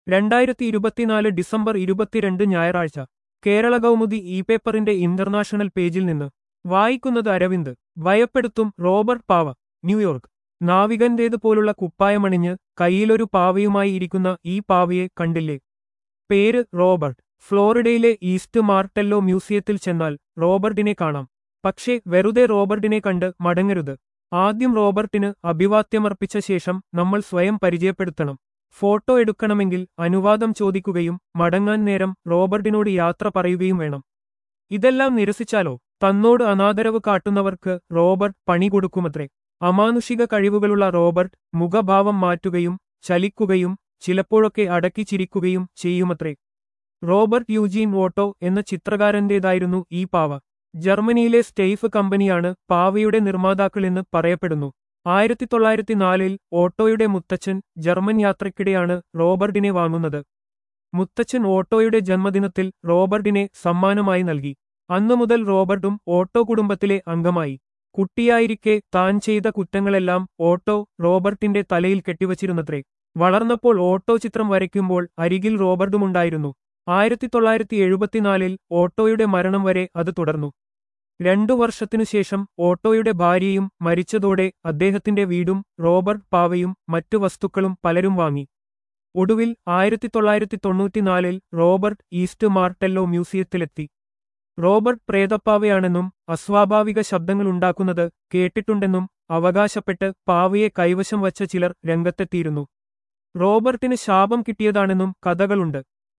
രണ്ടായിരത്തി ഇരുപത്തിനാല് ഡിസംബർ ഇരുപത്തിരണ്ട് ഞായറാഴ്ച കേരള കൗമുദി ഇ പേപ്പറിന്റെ ഇന്റർനാഷണൽ പേജിൽ നിന്ന് വായിക്കുന്നത് അരവിന്ദ് ഭയപ്പെടുത്തും റോബർട്ട് പാവ ന്യൂയോർക്ക് നാവികന്റേതുപോലുള്ള കുപ്പായമണിഞ്ഞ് കയ്യിലൊരു പാവയുമായി ഇരിക്കുന്ന ഈ പാവയെ കണ്ടില്ലേ പേര് റോബർട്ട് ഫ്ലോറിഡയിലെ ഈസ്റ്റ് മാർട്ടെല്ലോ മ്യൂസിയത്തിൽ ചെന്നാൽ റോബർട്ടിനെ കാണാം പക്ഷേ വെറുതെ റോബർട്ടിനെ കണ്ട് മടങ്ങരുത് ആദ്യം റോബർട്ടിന് അഭിവാദ്യമർപ്പിച്ച ശേഷം നമ്മൾ സ്വയം പരിചയപ്പെടുത്തണം ഫോട്ടോ എടുക്കണമെങ്കിൽ അനുവാദം ചോദിക്കുകയും മടങ്ങാൻ നേരം റോബർട്ടിനോട് യാത്ര പറയുകയും വേണം ഇതെല്ലാം നിരസിച്ചാലോ തന്നോട് അനാദരവ് കാട്ടുന്നവർക്ക് റോബർട്ട് പണി കൊടുക്കുമത്രേ അമാനുഷിക കഴിവുകളുള്ള റോബർട്ട് മുഖഭാവം മാറ്റുകയും ചലിക്കുകയും ചിലപ്പോഴൊക്കെ അടക്കി ചിരിക്കുകയും ചെയ്യുമത്രേ റോബർട്ട് യൂജീൻ ഓട്ടോ എന്ന ചിത്രകാരന്റേതായിരുന്നു ഈ പാവ ജർമ്മനിയിലെ സ്റ്റെയ്ഫ് കമ്പനിയാണ് പാവയുടെ നിർമ്മാതാക്കളെന്ന് പറയപ്പെടുന്നു ആയിരത്തി തൊള്ളായിരത്തി നാലിൽ ഓട്ടോയുടെ മുത്തച്ഛൻ ജർമ്മൻ യാത്രയ്ക്കിടെയാണ് റോബർട്ടിനെ വാങ്ങുന്നത് മുത്തച്ഛൻ ഓട്ടോയുടെ ജന്മദിനത്തിൽ റോബർട്ടിനെ സമ്മാനമായി നൽകി അന്നു മുതൽ റോബർട്ടും ഓട്ടോ കുടുംബത്തിലെ അംഗമായി കുട്ടിയായിരിക്കെ താൻ ചെയ്ത കുറ്റങ്ങളെല്ലാം ഓട്ടോ റോബർട്ടിന്റെ തലയിൽ കെട്ടിവച്ചിരുന്നത്രേ വളർന്നപ്പോൾ ഓട്ടോ ചിത്രം വരയ്ക്കുമ്പോൾ അരികിൽ റോബർട്ടുമുണ്ടായിരുന്നു ആയിരത്തി തൊള്ളായിരത്തി എഴുപത്തിനാലിൽ ഓട്ടോയുടെ മരണം വരെ അത് തുടർന്നു രണ്ടു വർഷത്തിനു ശേഷം ഓട്ടോയുടെ ഭാര്യയും മരിച്ചതോടെ അദ്ദേഹത്തിന്റെ വീടും റോബർട്ട് പാവയും മറ്റു വസ്തുക്കളും പലരും വാങ്ങി ഒടുവിൽ ആയിരത്തി തൊള്ളായിരത്തി തൊണ്ണൂറ്റിനാലിൽ റോബർട്ട് ഈസ്റ്റ് മാർട്ടെല്ലോ മ്യൂസിയത്തിലെത്തി റോബർട്ട് പ്രേതപ്പാവയാണെന്നും അസ്വാഭാവിക ശബ്ദങ്ങളുണ്ടാക്കുന്നത് കേട്ടിട്ടുണ്ടെന്നും അവകാശപ്പെട്ട് പാവയെ കൈവശം വച്ച ചിലർ രംഗത്തെത്തിയിരുന്നു റോബർട്ടിന് ശാപം കിട്ടിയതാണെന്നും കഥകളുണ്ട്